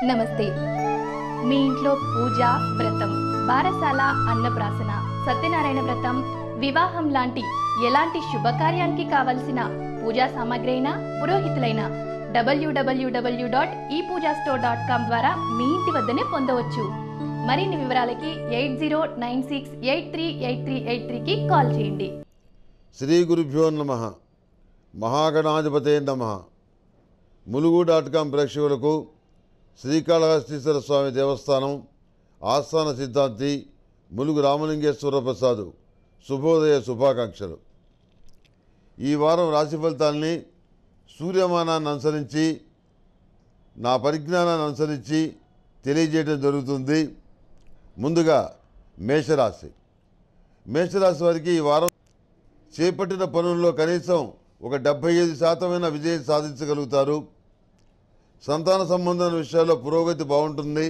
నమస్తే మీ ఇంట్లో పూజ వ్రతం బారసాల అన్నప్రాసన సత్యనారాయణ వ్రతం వివాహం లాంటి ఎలాంటి శుభకార్యానికి కావలసిన పూజా సామాగ్రి అయినా పురోహితులైన డబ్ల్యూడబ్ల్యూడబ్ల్యూ డాట్ ఈ పూజా స్టోర్ డాట్ కామ్ ద్వారా మీ ఇంటి వద్దనే పొందవచ్చు మరిన్ని వివరాలకి eight zero nine six eight three eight three eight త్రీకి కాల్ చేయండి శ్రీ గురుభ్యో నమ మహాగణాధిపతే నమ ములుగు డాట్ కామ్ ప్రేక్షకులకు శ్రీకాళహస్తీశ్వర స్వామి దేవస్థానం ఆస్థాన సిద్ధాంతి ములుగు రామలింగేశ్వర ప్రసాద్ శుభోదయ శుభాకాంక్షలు ఈ వారం రాశి ఫలితాల్ని సూర్యమానాన్ని అనుసరించి నా పరిజ్ఞానాన్ని అనుసరించి తెలియజేయడం జరుగుతుంది ముందుగా మేషరాశి మేషరాశి వారికి ఈ వారం చేపట్టిన పనుల్లో కనీసం ఒక డెబ్బై ఐదు శాతమైన విజయం సాధించగలుగుతారు సంతాన సంబంధమైన విషయాల్లో పురోగతి బాగుంటుంది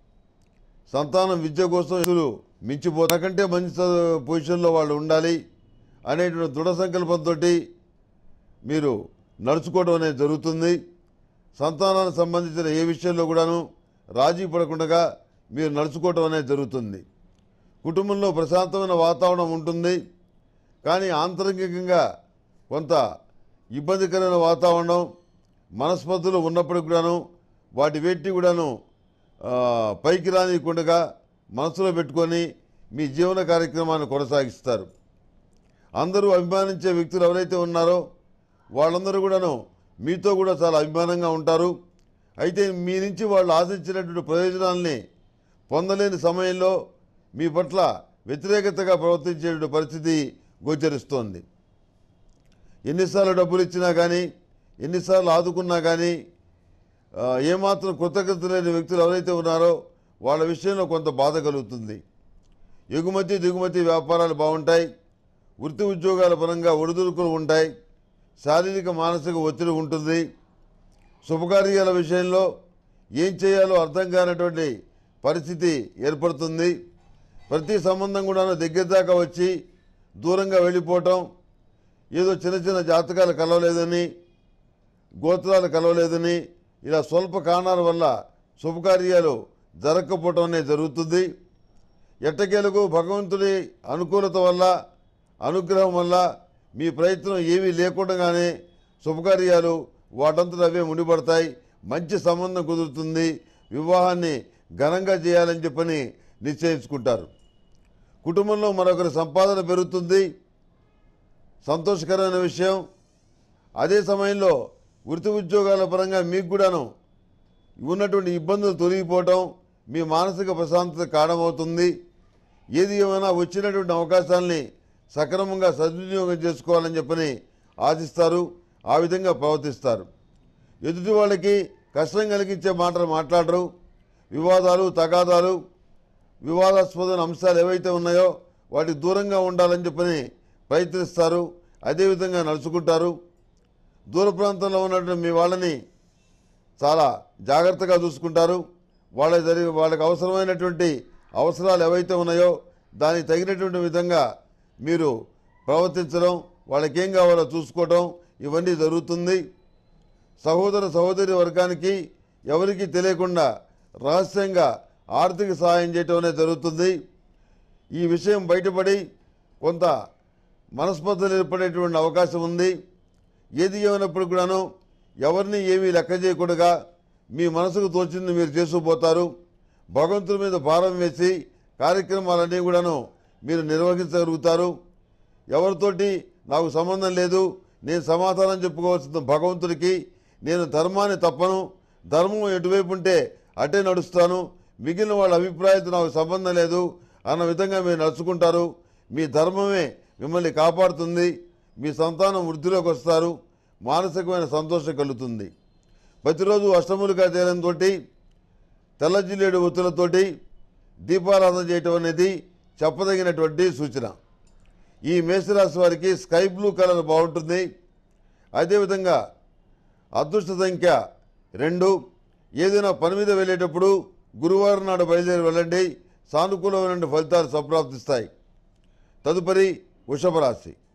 సంతానం విద్య కోసం ఇతరులు మించిపో నాకంటే మంచి చ- పొజిషన్లో వాళ్ళు ఉండాలి అనేటువంటి దృఢ సంకల్పంతో మీరు నడుచుకోవడం అనేది జరుగుతుంది సంతానానికి సంబంధించిన ఏ విషయంలో కూడాను రాజీ పడకుండా మీరు నడుచుకోవడం అనేది జరుగుతుంది కుటుంబంలో ప్రశాంతమైన వాతావరణం ఉంటుంది కానీ ఆంతరంగికంగా కొంత ఇబ్బందికరమైన వాతావరణం మనస్పర్ధలు ఉన్నప్పటికి కూడాను వాటి వేటి కూడాను ఆ, పైకి రానియకుండా మనసులో పెట్టుకొని మీ జీవన కార్యక్రమాన్ని కొనసాగిస్తారు అందరూ అభిమానించే వ్యక్తులు ఎవరైతే ఉన్నారో వాళ్ళందరూ కూడాను మీతో కూడా చాలా అభిమానంగా ఉంటారు అయితే మీ నుంచి వాళ్ళు ఆశించినటువంటి ప్రయోజనాల్ని పొందలేని సమయంలో మీ పట్ల వ్యతిరేకతగా ప్రవర్తించేటువంటి పరిస్థితి గోచరిస్తోంది ఎన్నిసార్లు డబ్బులు ఇచ్చినా కానీ ఎన్నిసార్లు ఆదుకున్నా కానీ ఆ, ఏమాత్రం కృతజ్ఞత లేని వ్యక్తులు ఎవరైతే ఉన్నారో వాళ్ళ విషయంలో కొంత బాధ కలుగుతుంది ఎగుమతి దిగుమతి వ్యాపారాలు బాగుంటాయి వృత్తి ఉద్యోగాల పరంగా ఒడిదుడుకులు ఉంటాయి శారీరక మానసిక ఒత్తిడి ఉంటుంది శుభకార్యాల విషయంలో ఏం చేయాలో అర్థం కానటువంటి పరిస్థితి ఏర్పడుతుంది ప్రతి సంబంధం కూడా దగ్గర దాకా వచ్చి దూరంగా వెళ్ళిపోవటం ఏదో చిన్న చిన్న జాతకాలు కలవలేదని గోత్రాలు కలవలేదని ఇలా స్వల్ప కారణాల వల్ల శుభకార్యాలు జరగకపోవటం అనేది జరుగుతుంది ఎట్టకేలకు భగవంతుడి అనుకూలత వల్ల అనుగ్రహం వల్ల మీ ప్రయత్నం ఏమీ లేకుండానే శుభకార్యాలు వాటంతట అవే ముడిపడతాయి మంచి సంబంధం కుదురుతుంది వివాహాన్ని ఘనంగా చేయాలని చెప్పని నిశ్చయించుకుంటారు కుటుంబంలో మరొకరి సంపాదన పెరుగుతుంది సంతోషకరమైన విషయం అదే సమయంలో వృత్తి ఉద్యోగాల పరంగా మీకు కూడాను ఉన్నటువంటి ఇబ్బందులు తొలగిపోవటం మీ మానసిక ప్రశాంతత కారణమవుతుంది ఏది ఏమైనా వచ్చినటువంటి అవకాశాలని సక్రమంగా సద్వినియోగం చేసుకోవాలని చెప్పని ఆశిస్తారు ఆ విధంగా ప్రవర్తిస్తారు ఎదుటి వాళ్ళకి కష్టం కలిగించే మాటలు మాట్లాడరు వివాదాలు తగాదాలు వివాదాస్పదమైన అంశాలు ఏవైతే ఉన్నాయో వాటికి దూరంగా ఉండాలని చెప్పని ప్రయత్నిస్తారు అదేవిధంగా నడుచుకుంటారు దూర ప్రాంతంలో ఉన్నటువంటి మీ వాళ్ళని చాలా జాగ్రత్తగా చూసుకుంటారు వాళ్ళ జరిగి వాళ్ళకి అవసరమైనటువంటి అవసరాలు ఏవైతే ఉన్నాయో దానికి తగినటువంటి విధంగా మీరు ప్రవర్తించడం వాళ్ళకి ఏం కావాలో చూసుకోవడం ఇవన్నీ జరుగుతుంది సహోదర సహోదరి వర్గానికి ఎవరికీ తెలియకుండా రహస్యంగా ఆర్థిక సహాయం చేయటం అనేది జరుగుతుంది ఈ విషయం బయటపడి కొంత మనస్పర్ధలు ఏర్పడేటువంటి అవకాశం ఉంది ఏది ఏమైనప్పుడు కూడాను ఎవరిని ఏమీ లెక్క చేయకుండా మీ మనసుకు తోచింది మీరు చేసుకుపోతారు భగవంతుడి మీద భారం వేసి కార్యక్రమాలన్నీ కూడాను మీరు నిర్వహించగలుగుతారు ఎవరితోటి నాకు సంబంధం లేదు నేను సమాధానం చెప్పుకోవాల్సిన భగవంతుడికి నేను ధర్మాన్ని తప్పను ధర్మం ఎటువైపు ఉంటే అటే నడుస్తాను మిగిలిన వాళ్ళ అభిప్రాయంతో నాకు సంబంధం లేదు అన్న విధంగా మీరు నడుచుకుంటారు మీ ధర్మమే మిమ్మల్ని కాపాడుతుంది మీ సంతానం వృద్ధిలోకి వస్తారు మానసికమైన సంతోషం కలుగుతుంది ప్రతిరోజు అష్టములుగా తేలంతో తెల్ల జిల్లేడు ఒత్తులతోటి దీపారాధన చేయటం అనేది చెప్పదగినటువంటి సూచన ఈ మేషరాశి వారికి స్కై బ్లూ కలర్ బాగుంటుంది అదేవిధంగా అదృష్ట సంఖ్య రెండు ఏదైనా పని మీద వెళ్ళేటప్పుడు గురువారం నాడు బయలుదేరి వెళ్ళండి సానుకూలమైన ఫలితాలు సంప్రాప్తిస్తాయి తదుపరి వృషభ రాశి